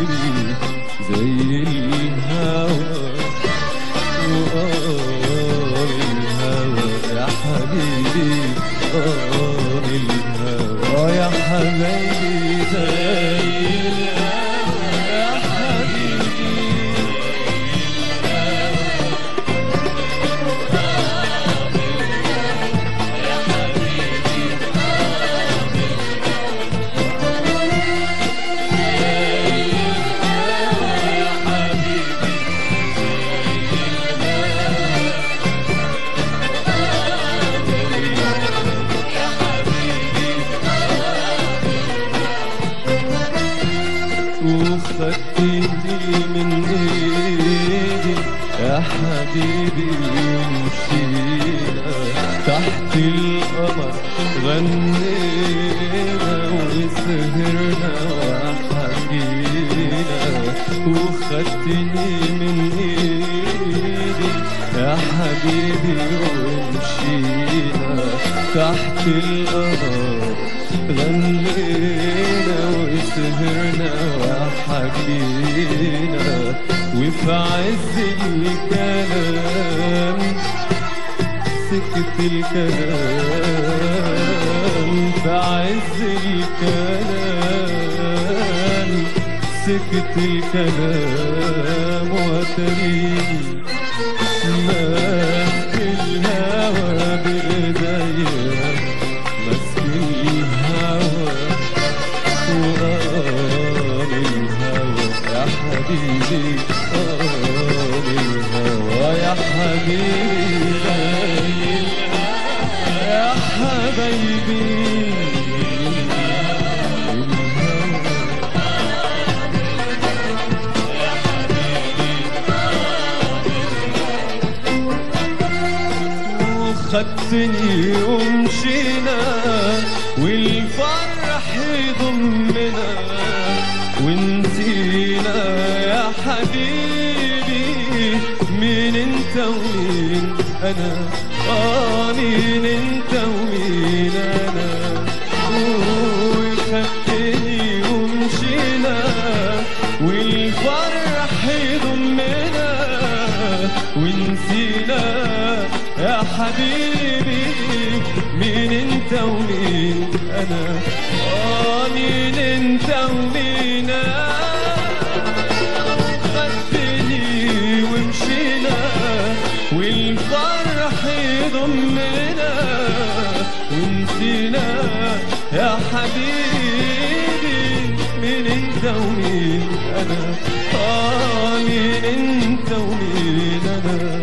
حبيبي زي الهوى وآه الهوى يا حبيبي آه الهوى يا حبيبي زي الهوى يا حبيبي وخدتني من ايدي يا حبيبي ومشينا تحت القمر غنينا وسهرنا وحكينا وخدتني من ايدي يا حبيبي ومشينا تحت القمر غنينا وسهرنا وحكينا وفي عز الكلام سكت الكلام في عز الكلام سكت الكلام وتريني ماسك الهوى بإيديا ماسك الهوى وآل الهوى يا حبيبي آل الهوى يا حبيبي يا حبيبي الهوى وخدتني ومشينا والفرح يضمنا ونسينا يا حبيبي مين انت ومين انا اه مين انت ومين انا وخدتني ومشينا والفرح يضمنا ونسينا يا حبيبي مين انت ومين انا اه مين انت ومين انا خدتني ومشينا والفرح يضمنا ونسينا يا حبيبي مين انت ومين انا اه مين انت ومين انا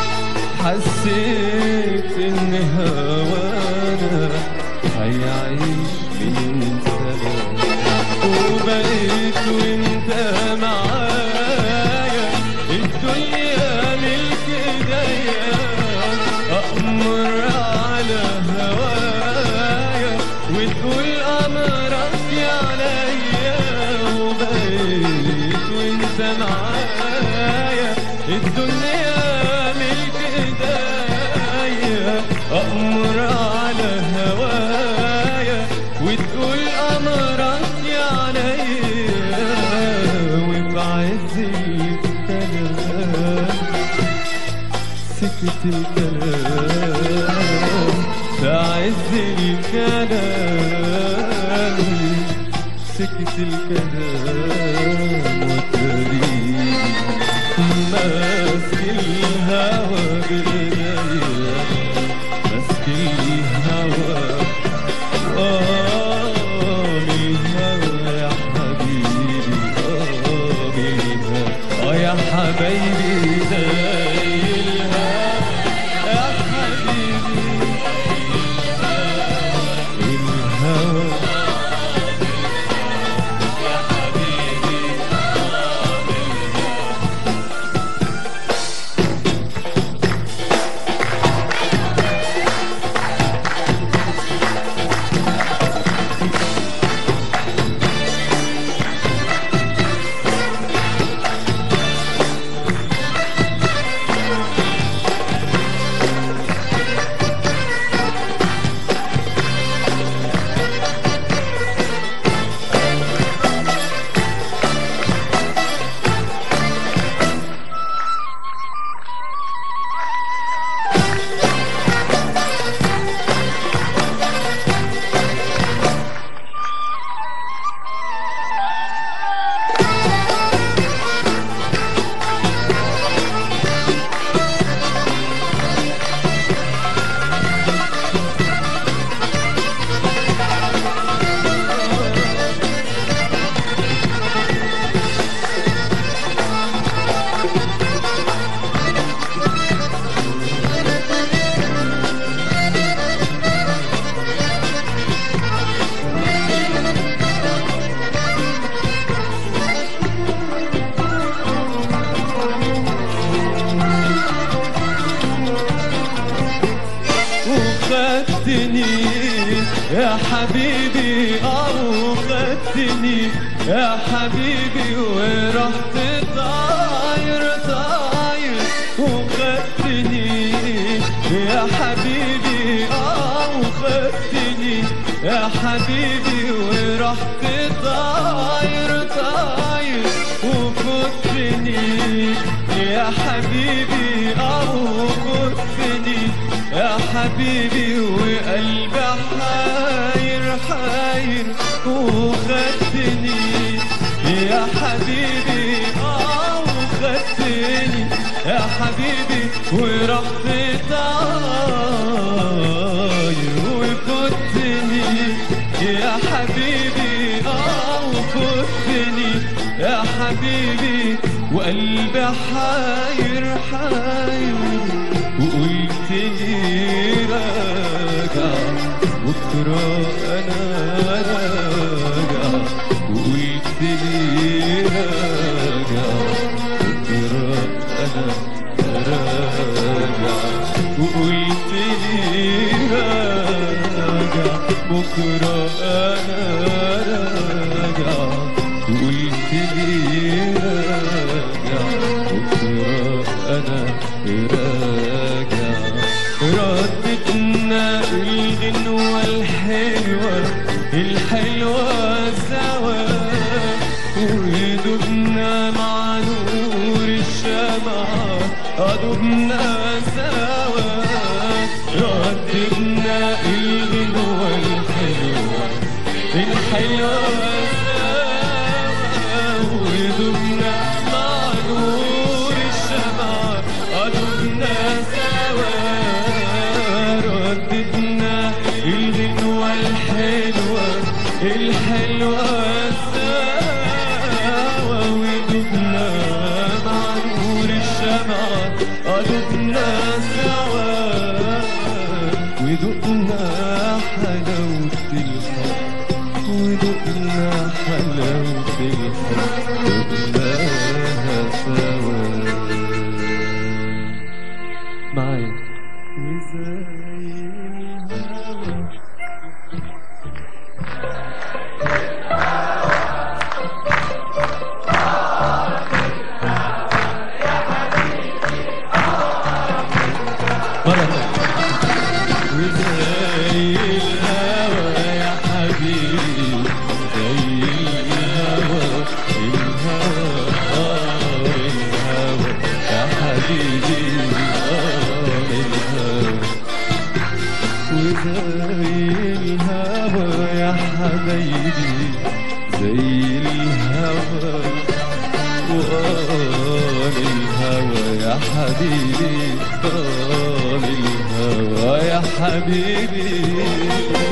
حسيت ان هوانا هيعيش من سنة وبقيت وانت معايا الدنيا ملك ايديا أأمر على هوايا وتقول أمرك عليا وبقيت وانت معايا الدنيا ملك ايديا أأمر على هوايا وتقول أمرك عليا وبعز الكلام سكت الكلام بعز الكلام سكت الكلام وتريد ماسك الهوى بإيديا ماسك الهوى آه بالهوى يا حبيبي آه بالهوى آه يا حبيبي زي الهوى يا حبيبي الهوى خدتني يا حبيبي اه خدتني يا حبيبي ورحت طاير طاير وخدتني يا حبيبي اه خدتني يا حبيبي ورحت طاير طاير وخدتني يا حبيبي اه خدتني يا حبيبي وقلبي حاير حاير وخدتني يا حبيبي اه وخدتني يا حبيبي ورحت طاير وخدتني يا حبيبي اه وخدتني يا حبيبي وقلبي حاير حاير وقلت لي راجع بكرة أنا راجع وقلت لي راجع بكرة أنا راجع وقلت لي راجع بكرة أنا راجع وقلت لي راجع بكرة أنا راجع ردتنا الغنوة الحلوة الحلوة سوا ودبنا مع نور الشمعة أدبنا سوا ردتنا الغنوة الحلوة الحلوة سوا ودبنا مع نور الشمعة أدبنا سوا رددنا الغنوة الحلوة الحلوة سوا ودبنا مع نور الشمعة أدبنا سوا ودقنا حلاوة الحب ودقنا حلاوة الحب دقناها سوا معايا وزي الهوى مرة وزي الهوى يا حبيبي زي الهوى الهوى آه الهوى يا حبيبي آه الهوى وزي الهوى يا حبيبي زي الهوى وآه الهوى يا حبيبي آه الهوى يا حبيبي